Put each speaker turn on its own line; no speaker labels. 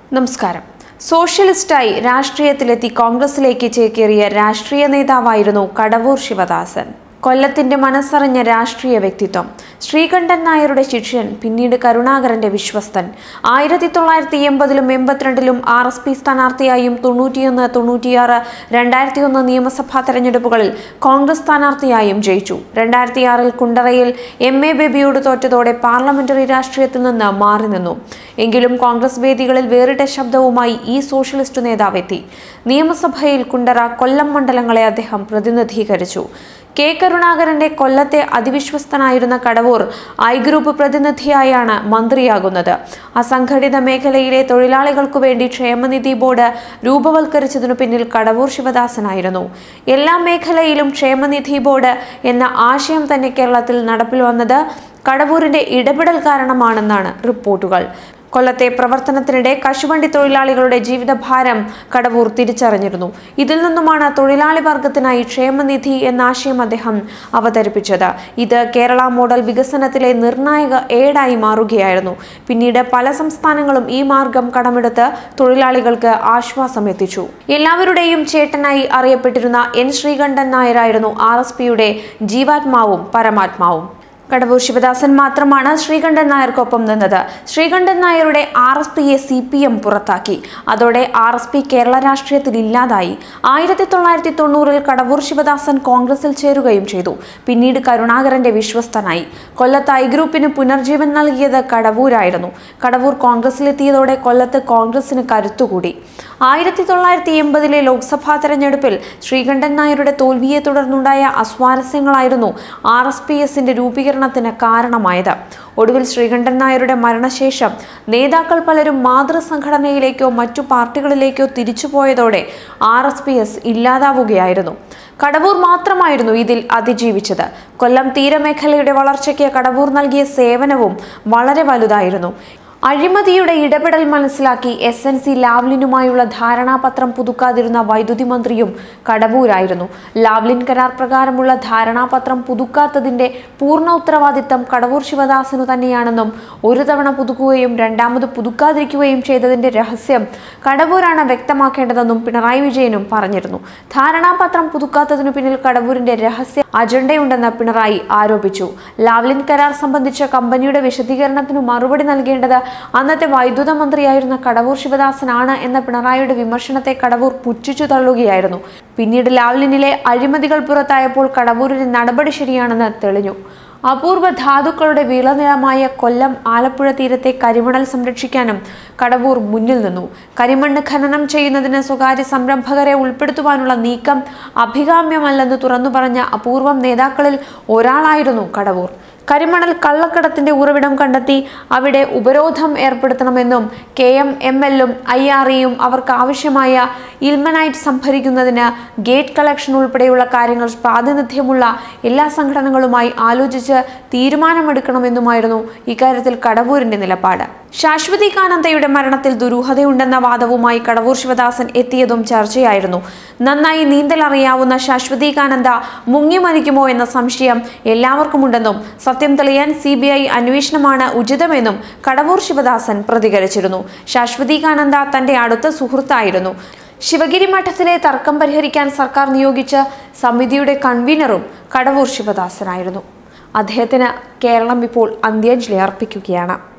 നമസ്കാരം സോഷ്യലിസ്റ്റായി രാഷ്ട്രീയത്തിലെത്തി കോൺഗ്രസിലേക്ക് ചേക്കേറിയ രാഷ്ട്രീയ നേതാവായിരുന്നു കടവൂർ ശിവദാസൻ കൊല്ലത്തിന്റെ മനസ്സറിഞ്ഞ രാഷ്ട്രീയ വ്യക്തിത്വം ശ്രീകണ്ഠൻ നായരുടെ ശിഷ്യൻ പിന്നീട് കരുണാകരന്റെ വിശ്വസ്തൻ ആയിരത്തി തൊള്ളായിരത്തി എൺപതിലും എൺപത്തിരണ്ടിലും ആർ എസ് പി സ്ഥാനാർത്ഥിയായും തൊണ്ണൂറ്റിയൊന്ന് തൊണ്ണൂറ്റിയാറ് രണ്ടായിരത്തി ഒന്ന് നിയമസഭാ തെരഞ്ഞെടുപ്പുകളിൽ കോൺഗ്രസ് സ്ഥാനാർത്ഥിയായും ജയിച്ചു രണ്ടായിരത്തി ആറിൽ കുണ്ടറയിൽ എം എ ബേബിയോട് തോറ്റതോടെ പാർലമെന്ററി രാഷ്ട്രീയത്തിൽ നിന്ന് മാറി നിന്നു എങ്കിലും കോൺഗ്രസ് വേദികളിൽ വേറിട്ട ശബ്ദവുമായി ഈ സോഷ്യലിസ്റ്റ് നേതാവെത്തി നിയമസഭയിൽ കുണ്ടറ കൊല്ലം മണ്ഡലങ്ങളെ അദ്ദേഹം പ്രതിനിധീകരിച്ചു കെ കരുണാകരന്റെ കൊല്ലത്തെ അതിവിശ്വസ്തനായിരുന്ന കടവൂർ ഐ ഗ്രൂപ്പ് പ്രതിനിധിയായാണ് മന്ത്രിയാകുന്നത് അസംഘടിത മേഖലയിലെ തൊഴിലാളികൾക്കു വേണ്ടി ക്ഷേമനിധി ബോർഡ് രൂപവൽക്കരിച്ചതിനു പിന്നിൽ കടവൂർ ശിവദാസനായിരുന്നു എല്ലാ മേഖലയിലും ക്ഷേമനിധി ബോർഡ് എന്ന ആശയം തന്നെ കേരളത്തിൽ നടപ്പിൽ വന്നത് കടവൂരിന്റെ ഇടപെടൽ കാരണമാണെന്നാണ് റിപ്പോർട്ടുകൾ കൊല്ലത്തെ പ്രവർത്തനത്തിനിടെ കശുവണ്ടി തൊഴിലാളികളുടെ ജീവിതഭാരം കടവൂർ തിരിച്ചറിഞ്ഞിരുന്നു ഇതിൽ നിന്നുമാണ് തൊഴിലാളി വർഗത്തിനായി ക്ഷേമനിധി എന്ന ആശയം അദ്ദേഹം അവതരിപ്പിച്ചത് ഇത് കേരള മോഡൽ വികസനത്തിലെ നിർണായക ഏടായി മാറുകയായിരുന്നു പിന്നീട് പല സംസ്ഥാനങ്ങളും ഈ മാർഗം കടമെടുത്ത് തൊഴിലാളികൾക്ക് ആശ്വാസം എത്തിച്ചു എല്ലാവരുടെയും ചേട്ടനായി അറിയപ്പെട്ടിരുന്ന എൻ ശ്രീകണ്ഠൻ നായരായിരുന്നു ആർ എസ് പിയുടെ ജീവാത്മാവും പരമാത്മാവും കടവൂർ ശിവദാസൻ മാത്രമാണ് ശ്രീകണ്ഠൻ നായർക്കൊപ്പം നിന്നത് ശ്രീകണ്ഠൻ നായരുടെ ആർ എസ് പിയെ സി പി എം പുറത്താക്കി അതോടെ ആർ എസ് പി കേരള രാഷ്ട്രീയത്തിൽ ഇല്ലാതായി ആയിരത്തി തൊള്ളായിരത്തി തൊണ്ണൂറിൽ കടവൂർ ശിവദാസൻ കോൺഗ്രസിൽ ചേരുകയും ചെയ്തു പിന്നീട് കരുണാകരന്റെ വിശ്വസ്തനായി കൊല്ലത്ത് ഐ ഗ്രൂപ്പിന് പുനർജീവൻ നൽകിയത് കടവൂരായിരുന്നു കടവൂർ കോൺഗ്രസിലെത്തിയതോടെ കൊല്ലത്ത് കോൺഗ്രസിന് കരുത്തുകൂടി ആയിരത്തി തൊള്ളായിരത്തി എൺപതിലെ ലോക്സഭാ തെരഞ്ഞെടുപ്പിൽ ശ്രീകണ്ഠൻ നായരുടെ തോൽവിയെ തുടർന്നുണ്ടായ അസ്വാരസ്യങ്ങളായിരുന്നു ആർ എസ് പി എസിന്റെ രൂപീകരണത്തിന് കാരണമായത് ഒടുവിൽ ശ്രീകണ്ഠൻ നായരുടെ മരണശേഷം നേതാക്കൾ പലരും മാതൃസംഘടനയിലേക്കോ മറ്റു പാർട്ടികളിലേക്കോ തിരിച്ചുപോയതോടെ ആർ എസ് പി എസ് ഇല്ലാതാവുകയായിരുന്നു കടവൂർ മാത്രമായിരുന്നു ഇതിൽ അതിജീവിച്ചത് കൊല്ലം തീരമേഖലയുടെ വളർച്ചയ്ക്ക് കടവൂർ നൽകിയ സേവനവും വളരെ വലുതായിരുന്നു അഴിമതിയുടെ ഇടപെടൽ മനസ്സിലാക്കി എസ് എൻ സി ലാവ്ലിനുമായുള്ള ധാരണാപത്രം പുതുക്കാതിരുന്ന വൈദ്യുതി മന്ത്രിയും കടവൂരായിരുന്നു ലാവ്ലിൻ കരാർ പ്രകാരമുള്ള ധാരണാപത്രം പുതുക്കാത്തതിന്റെ പൂർണ്ണ ഉത്തരവാദിത്തം കടവൂർ ശിവദാസനു തന്നെയാണെന്നും ഒരു തവണ പുതുക്കുകയും രണ്ടാമത് പുതുക്കാതിരിക്കുകയും ചെയ്തതിന്റെ രഹസ്യം കടവൂരാണ് വ്യക്തമാക്കേണ്ടതെന്നും പിണറായി വിജയനും പറഞ്ഞിരുന്നു ധാരണാപത്രം പുതുക്കാത്തതിനു പിന്നിൽ കടവൂരിന്റെ രഹസ്യ അജണ്ടയുണ്ടെന്ന് പിണറായി ആരോപിച്ചു ലാവ്ലിൻ കരാർ സംബന്ധിച്ച കമ്പനിയുടെ വിശദീകരണത്തിനു മറുപടി നൽകേണ്ടത് അന്നത്തെ വൈദ്യുത മന്ത്രിയായിരുന്ന കടവൂർ ശിവദാസനാണ് എന്ന പിണറായിയുടെ വിമർശനത്തെ കടവൂർ പുച്ഛിച്ചു തള്ളുകയായിരുന്നു പിന്നീട് ലാവ്ലിനിലെ അഴിമതികൾ പുറത്തായപ്പോൾ കടവൂരിന്റെ നടപടി ശരിയാണെന്ന് തെളിഞ്ഞു അപൂർവ ധാതുക്കളുടെ വിളനിലമായ കൊല്ലം ആലപ്പുഴ തീരത്തെ കരിമണൽ സംരക്ഷിക്കാനും കടവൂർ മുന്നിൽ നിന്നു കരിമണ്ണ് ഖനനം ചെയ്യുന്നതിന് സ്വകാര്യ സംരംഭകരെ ഉൾപ്പെടുത്തുവാനുള്ള നീക്കം അഭികാമ്യമല്ലെന്ന് തുറന്നു പറഞ്ഞ അപൂർവം നേതാക്കളിൽ ഒരാളായിരുന്നു കടവൂർ കരിമണൽ കള്ളക്കടത്തിന്റെ ഉറവിടം കണ്ടെത്തി അവിടെ ഉപരോധം ഏർപ്പെടുത്തണമെന്നും കെ എം എം എല്ലും ഐ ആർ ഇയും അവർക്ക് ആവശ്യമായ ഇൽമനൈറ്റ് സംഭരിക്കുന്നതിന് ഗേറ്റ് കളക്ഷൻ ഉൾപ്പെടെയുള്ള കാര്യങ്ങൾ പ്രാതിനിധ്യമുള്ള എല്ലാ സംഘടനകളുമായി ആലോചിച്ച് തീരുമാനമെടുക്കണമെന്നുമായിരുന്നു ഇക്കാര്യത്തിൽ കടവൂരിന്റെ നിലപാട് ശാശ്വതി കാനന്ദയുടെ മരണത്തിൽ ദുരൂഹതയുണ്ടെന്ന വാദവുമായി കടവൂർ ശിവദാസൻ എത്തിയതും ചർച്ചയായിരുന്നു നന്നായി നീന്തൽ അറിയാവുന്ന ശാശ്വതി കാനന്ദ മുങ്ങി മരിക്കുമോ എന്ന സംശയം എല്ലാവർക്കുമുണ്ടെന്നും സത്യം തെളിയാൻ സി ബി ഐ അന്വേഷണമാണ് ഉചിതമെന്നും കടവൂർ ശിവദാസൻ പ്രതികരിച്ചിരുന്നു ശാശ്വതി കാനന്ദ തന്റെ അടുത്ത സുഹൃത്തായിരുന്നു ശിവഗിരി മഠത്തിലെ തർക്കം പരിഹരിക്കാൻ സർക്കാർ നിയോഗിച്ച സമിതിയുടെ കൺവീനറും കടവൂർ ശിവദാസനായിരുന്നു അദ്ദേഹത്തിന് കേരളം ഇപ്പോൾ അന്ത്യാഞ്ജലി അർപ്പിക്കുകയാണ്